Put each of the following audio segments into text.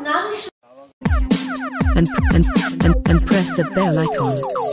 ನಾನು Shri- and, and, and, and press the bell icon.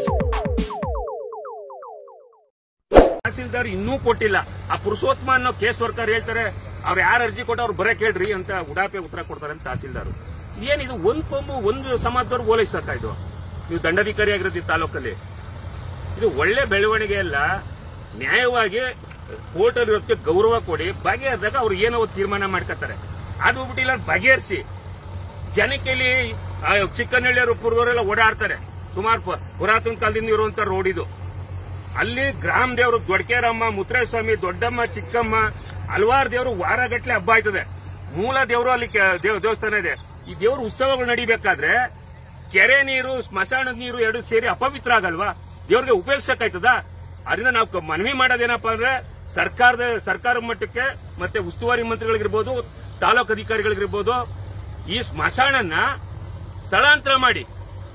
Tahsildar ಇನ್ನೂ ಕೊಟ್ಟಿಲ್ಲ ಆ ಪುರುಷೋತ್ತಮ ಅನ್ನೋ ಕೇಸ್ ವರ್ಕರ್ ಹೇಳ್ತಾರೆ ಅವ್ರು ಯಾರು ಅರ್ಜಿ ಕೊಟ್ಟು ಅವ್ರು ಬರೇ ಕೇಳ್ರಿ ಅಂತ ಉಡಾಪೆ ಉತ್ತರ ಕೊಡ್ತಾರೆ ಅಂತ ತಹಸೀಲ್ದಾರ್ ಏನಿದು ಒಂದ್ ಕೊಂಬು ಒಂದು ಸಮಾಜದವ್ರು ಓಲೈಸಕ್ಕ ಇದು ನೀವು ದಂಡಾಧಿಕಾರಿ ಆಗಿರೋದು ಈ ತಾಲೂಕಲ್ಲಿ ಇದು ಒಳ್ಳೆ ಬೆಳವಣಿಗೆ ಅಲ್ಲ ನ್ಯಾಯವಾಗಿ ಕೋರ್ಟ್ ಇರೋದಕ್ಕೆ ಗೌರವ ಕೊಡಿ ಬಗೆಹರಿದಾಗ ಅವ್ರು ಏನೋ ಒಂದು ತೀರ್ಮಾನ ಮಾಡ್ಕೊತಾರೆ ಅದು ಬಿಟ್ಟಿಲ್ಲ ಬಗೆಹರಿಸಿ ಜನಕ್ಕೆ ಇಲ್ಲಿ ಆ, ಚಿಕ್ಕನಹಳ್ಳಿಯವರು ಪುರದವರೆಲ್ಲ ಓಡಾಡ್ತಾರೆ ಸುಮಾರು ಪ- ಪುರಾತನ ಕಾಲದಿಂದ ಇರುವಂತ ರೋಡ್ ಇದು ಅಲ್ಲಿ ಗ್ರಾಮ ದೇವರು ದೊಡ್ಡಕೇರಮ್ಮ ಮುತ್ತರೇಸ್ವಾಮಿ ದೊಡ್ಡಮ್ಮ ಚಿಕ್ಕಮ್ಮ ಹಲವಾರು ದೇವರು ವಾರಗಟ್ಲೆ ಹಬ್ಬ ಆಯ್ತದೆ ಮೂಲ ದೇವರು ಅಲ್ಲಿ ಕೆ- ದೇವ್- ದೇವಸ್ಥಾನ ಇದೆ ಈ ದೇವ್ರ ಉತ್ಸವಗಳು ನಡಿಬೇಕಾದ್ರೆ ಕೆರೆ ನೀರು ಸ್ಮಶಾನದ ನೀರು ಎರಡು ಸೇರಿ ಅಪವಿತ್ರ ಆಗಲ್ವಾ ದೇವ್ರಿಗೆ ಉಪಯೋಗಿಸಕ್ಕಾಯ್ತದ ಅದರಿಂದ ನಾವು ಕ- ಮನವಿ ಮಾಡೋದೇನಪ್ಪ ಅಂದ್ರೆ ಸರ್ಕಾರದ ಸರ್ಕಾರ ಮಟ್ಟಕ್ಕೆ ಮತ್ತೆ ಉಸ್ತುವಾರಿ ಮಂತ್ರಿಗಳಿಗಿರ್ಬೋದು ತಾಲೂಕು ಅಧಿಕಾರಿಗಳಿಗಿರ್ಬೋದು ಈ ಸ್ಮಶಾನನ್ನ ಸ್ಥಳಾಂತರ ಮಾಡಿ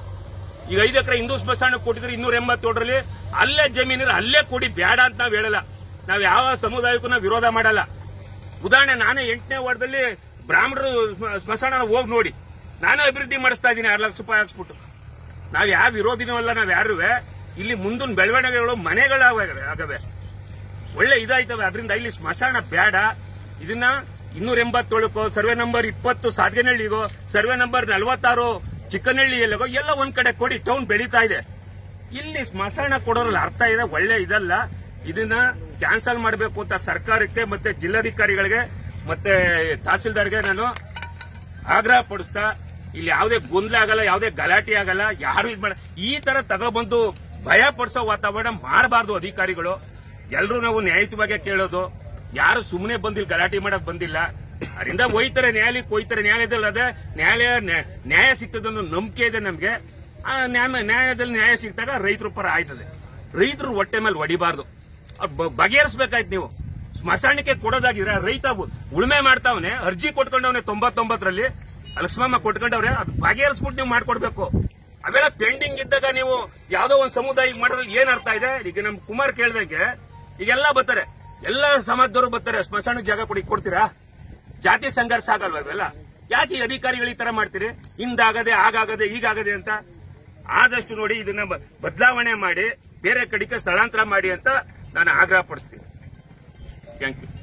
ಈಗ ಐದು ಎಕರೆ ಹಿಂದೂ ಸ್ಮಶಾನಕ್ಕೆ ಕೊಟ್ಟಿದ್ರೆ ಇನ್ನೂರ ಎಂಬತ್ತೇಳರಲ್ಲಿ ಅಲ್ಲೇ ಜಮೀನಿದ್ರೆ ಅಲ್ಲೇ ಕೊಡಿ ಬೇಡ ಅಂತ ನಾವ್ ಹೇಳಲ್ಲ ನಾವ್ ಯಾವ ಸಮುದಾಯಕ್ಕೂ ನಾವು ವಿರೋಧ ಮಾಡಲ್ಲ ಉದಾಹರಣೆ ನಾನೇ ಎಂಟನೇ ವಾರ್ಡದಲ್ಲಿ ಬ್ರಾಹ್ಮಣರು ಸ್ಮ- ಸ್ಮಶಾನ ಹೋಗಿ ನೋಡಿ ನಾನೇ ಅಭಿವೃದ್ಧಿ ಮಾಡಿಸ್ತಾ ಇದ್ದೀನಿ ಆರು ಲಕ್ಷ ರೂಪಾಯಿ ಹಾಕ್ಸ್ಬಿಟ್ಟು ನಾವ್ ಯಾವ ವಿರೋಧಿನೂ ಅಲ್ಲ ನಾವ್ ಯಾರುವೆ ಇಲ್ಲಿ ಮುಂದಿನ ಬೆಳವಣಿಗೆಗಳು ಮನೆಗಳಾಗವೆ ಆಗವೆ ಒಳ್ಳೆ ಇದಾಯ್ತವೆ ಅದರಿಂದ ಇಲ್ಲಿ ಸ್ಮಶಾನ ಬೇಡ ಇದನ್ನ ಇನ್ನೂರ ಎಂಬತ್ತೇಳಕ್ಕೋ ಸರ್ವೆ ನಂಬರ್ ಇಪ್ಪತ್ತು ಸಾಧನಹಳ್ಳಿಗೋ ಸರ್ವೆ ನಂಬರ್ ನಲವತ್ತಾರು ಚಿಕ್ಕನಹಳ್ಳಿಯಲ್ಲಿಗೋ ಎಲ್ಲ ಒಂದ್ ಕಡೆ ಕೊಡಿ ಟೌನ್ ಬೆಳೀತಾ ಇದೆ ಇಲ್ಲಿ ಸ್ಮಶಾನ ಕೊಡೋದ್ರಲ್ಲಿ ಅರ್ಥ ಇದೆ ಒಳ್ಳೆ ಇದಲ್ಲ ಇದನ್ನ ಕ್ಯಾನ್ಸಲ್ ಮಾಡಬೇಕು ಅಂತ ಸರ್ಕಾರಕ್ಕೆ ಮತ್ತೆ ಜಿಲ್ಲಾಧಿಕಾರಿಗಳಿಗೆ ಮತ್ತೆ ತಹಸೀಲ್ದಾರ್ಗೆ ನಾನು ಆಗ್ರಹ ಪಡಿಸ್ತಾ ಇಲ್ಲಿ ಯಾವುದೇ ಗೊಂದಲ ಆಗಲ್ಲ ಯಾವುದೇ ಗಲಾಟೆ ಆಗಲ್ಲ ಯಾರು ಇದ್ ಮಾಡ ಈ ತರ ತಗೊಬಂದು ಭಯ ಪಡಿಸೋ ವಾತಾವರಣ ಮಾಡಬಾರ್ದು ಅಧಿಕಾರಿಗಳು ಎಲ್ಲರೂ ನಾವು ನ್ಯಾಯಯುತವಾಗಿ ಕೇಳೋದು ಯಾರು ಸುಮ್ಮನೆ ಬಂದಿಲ್ಲ ಗಲಾಟೆ ಮಾಡಕ್ ಬಂದಿಲ್ಲ ಅದರಿಂದ ಒಯ್ತಾರೆ ನ್ಯಾಯಾಲಯಕ್ಕೆ ಒಯ್ತಾರೆ ನ್ಯಾಯಾಲಯದಲ್ಲಿ ಅದೇ ನ್ಯಾಯಾಲಯ ನ್ಯಾ- ನ್ಯಾಯ ಸಿಗ್ತದನ್ನೋ ನಂಬಿಕೆ ಇದೆ ನಮ್ಗೆ ಆ ನ್ಯಾಯ ನ್ಯಾಯದಲ್ಲಿ ನ್ಯಾಯ ಸಿಕ್ತಾಗ ರೈತರ ಪರ ಆಯ್ತದೆ ರೈತರು ಹೊಟ್ಟೆ ಮೇಲೆ ಹೊಡಿಬಾರ್ದು ಅದ್ ಬ- ಬಗೆಹರಿಸ್ಬೇಕಾಯ್ತು ನೀವು ಸ್ಮಶಾನಕ್ಕೆ ಕೊಡೋದಾಗಿದ್ರೆ ರೈತ ಬು- ಉಳುಮೆ ಮಾಡ್ತಾವನೆ ಅರ್ಜಿ ಕೊಟ್ಕೊಂಡವನೆ ತೊಂಬತ್ತೊಂಬತ್ತರಲ್ಲಿ ಲಕ್ಷ್ಮಮ್ಮ ಕೊಟ್ಕೊಂಡವ್ರೆ ಅದು ಬಗೆಹರಿಸ್ಬಿಟ್ಟು ನೀವು ಮಾಡ್ಕೊಡ್ಬೇಕು ಅವೆಲ್ಲ ಪೆಂಡಿಂಗ್ ಇದ್ದಾಗ ನೀವು ಯಾವ್ದೋ ಒಂದು ಸಮುದಾಯಕ್ಕೆ ಮಾಡೋದ್ರಲ್ಲಿ ಏನ್ ಅರ್ಥ ಇದೆ ಈಗ ನಮ್ ಕುಮಾರ್ ಕೇಳ್ದಂಗೆ ಈಗೆಲ್ಲ ಬರ್ತಾರೆ ಎಲ್ಲ ಸಮಾಜದವರು ಬರ್ತಾರೆ ಸ್ಮಶಾನಕ್ಕೆ ಜಾಗ ಕೊಡಿ ಕೊಡ್ತೀರಾ ಜಾತಿ ಸಂಘರ್ಷ ಆಗಲ್ವಾ ಇವೆಲ್ಲ ಯಾಕೆ ಈ ಅಧಿಕಾರಿಗಳು ಈ ತರ ಮಾಡ್ತೀರಿ ಹಿಂದಾಗದೆ ಆಗಾಗದೆ ಈಗಾಗದೆ ಅಂತ ಆದಷ್ಟು ನೋಡಿ ಇದನ್ನ ಬ- ಬದಲಾವಣೆ ಮಾಡಿ ಬೇರೆ ಕಡೆಗೆ ಸ್ಥಳಾಂತರ ಮಾಡಿ ಅಂತ ನಾನು ಆಗ್ರಹ ಪಡಿಸ್ತೀನಿ ಥ್ಯಾಂಕ್ ಯು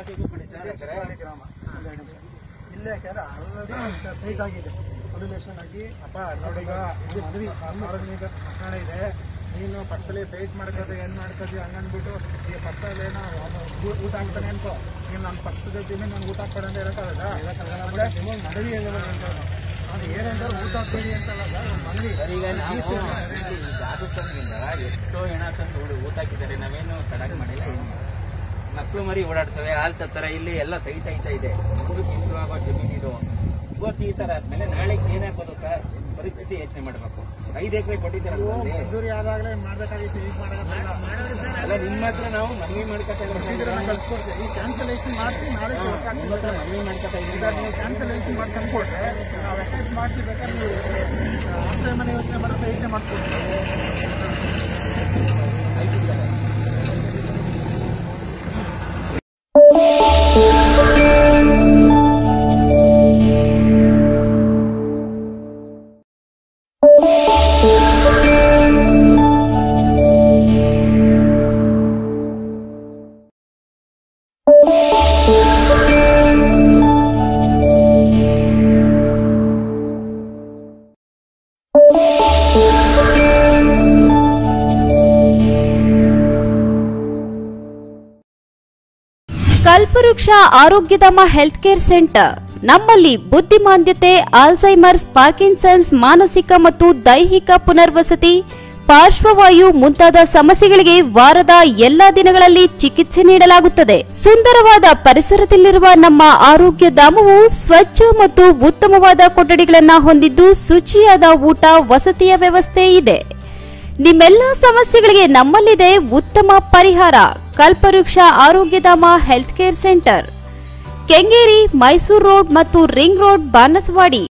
ಗ್ರಾಮ ಇಲ್ಲೇ ಯಾಕಂದ್ರೆ ಆಲ್ರೆಡಿ ಸೈಟ್ ಆಗಿದೆ ರೆಗ್ಯುಲೇಷನ್ ಆಗಿ ಅಪ್ಪ ನೋಡೀಗ ಮದುವೆ ಸಾರ್ವಜನಿಕ ಸ್ಮಶಾನ ಇದೆ ನೀನು ಪಕ್ಕದಲ್ಲಿ ಫೈಟ್ ಮಾಡ್ಕೋದು ಏನ್ ಮಾಡ್ಕೋದು ಹಂಗನ್ಬಿಟ್ಟು ಈಗ ಪಕ್ಕದಲ್ಲಿ ಏನೋ ಅವ್ನು ಊ- ಊಟ ಹಾಕ್ತಾನೆ ಅನ್ಕೋ ನೀನು ನನ್ನ ಪಕ್ಕದ ಜಮೀನು ನನ್ಗೆ ಊಟ ಹಾಕ್ಬೇಡ ಅಂತ ಇರಕ್ಕಾಗಲ್ಲ ನಿಮಗೆ ಮನವಿ ಏನು ಅದು ಏನಂದ್ರೆ ಊಟ ಹಾಕ್ಬೇಡಿ ಅಂತಲ್ಲ ಸರ್, ಒಂದು ಮನವಿ ಈಗ ನಾವು ಜಾದು ತಂದ್ರಿಂದ ಎಷ್ಟೋ ಹೆಣ ತಂದು ಊಟ- ಊಟ ಹಾಕಿದ್ದಾರೆ ನಾವೇನು ತಡಕ್ ಮಾಡಿಲ್ಲ ಏನು ಮಕ್ಕಳು ಮರಿ ಓಡಾಡ್ತವೆ ಹಾಲು ತತ್ತಾರೆ ಇಲ್ಲಿ ಎಲ್ಲ ಸೈಟ್ ಐತಾ ಇದೆ ಮೂರು ತಿಂಗಳು ಆಗೋ ಜಮೀನು ಇದು ಇವತ್ತು ಈ ತರ ಆದ್ಮೇಲೆ ನಾಳೆ ಏನಾಗ್ಬೋದು ಸರ್ ಪರಿಸ್ಥಿತಿ ಯೋಚನೆ ಮಾಡಬೇಕು ಐದು ಎಕರೆ ಕೊಟ್ಟಿದ್ದಾರೆ ನಮ್ಮಲ್ಲಿ. ಮಂಜೂರಿ ಆದಾಗಲೇ ಮಾಡ್ಬೇಕಾಗಿತ್ತು ಈಗ ಮಾಡೋದಿಲ್ಲ ಅಲ್ಲ ನಿಮ್ಮ ಹತ್ರ ನಾವು ಮನವಿ ಮಾಡ್ಕೊತಾ ಇದ್ದೀವಿ ಕಳ್ಸ್ಕೊಡ್ತೀವಿ ಈ ಕ್ಯಾನ್ಸಲೇಷನ್ ಮಾಡಿಸಿ ನಾಳೆ ನಿಮ್ಮ ಹತ್ರ ಮನವಿ ಮಾಡ್ಕೊತಾ ಈಗ ಇದ್ದೀವಿ ನೀವು ಕ್ಯಾನ್ಸಲೇಷನ್ ಮಾಡಿ ತಂದ್ಕೊಟ್ರೆ ನಾವು ಎಕ್ಸೈಸ್ ಮಾಡ್ತೀವಿ ಬೇಕಾದ್ರೆ ನೀವು ಆಶ್ರಯ ಮನೆ ಯೋಚನೆ ಬರುತ್ತೆ ಯೋಚನೆ ಮಾಡ್ತೀವಿ ಕಲ್ಪವೃಕ್ಷ ಆರೋಗ್ಯಧಾಮ ಹೆಲ್ತ್ ಕೇರ್ ಸೆಂಟರ್ ನಮ್ಮಲ್ಲಿ ಬುದ್ಧಿಮಾಂದ್ಯತೆ ಆಲ್ಝೈಮರ್ಸ್ ಪಾರ್ಕಿನ್ಸನ್ಸ್ ಮಾನಸಿಕ ಮತ್ತು ದೈಹಿಕ ಪುನರ್ವಸತಿ ಪಾರ್ಶ್ವವಾಯು ಮುಂತಾದ ಸಮಸ್ಯೆಗಳಿಗೆ ವಾರದ ಎಲ್ಲಾ ದಿನಗಳಲ್ಲಿ ಚಿಕಿತ್ಸೆ ನೀಡಲಾಗುತ್ತದೆ ಸುಂದರವಾದ ಪರಿಸರದಲ್ಲಿರುವ ನಮ್ಮ ಆರೋಗ್ಯ ಧಾಮವು ಸ್ವಚ್ಛ ಮತ್ತು ಉತ್ತಮವಾದ ಕೊಠಡಿಗಳನ್ನ ಹೊಂದಿದ್ದು ಶುಚಿಯಾದ ಊಟ ವಸತಿಯ ವ್ಯವಸ್ಥೆ ಇದೆ ನಿಮ್ಮೆಲ್ಲ ಸಮಸ್ಯೆಗಳಿಗೆ ನಮ್ಮಲ್ಲಿದೆ ಉತ್ತಮ ಪರಿಹಾರ Kalpavriksha Arogyadhama health care centre Kengeri Mysore road ಮತ್ತು ರಿಂಗ್ ರೋಡ್ ಬಾನಸವಾಡಿ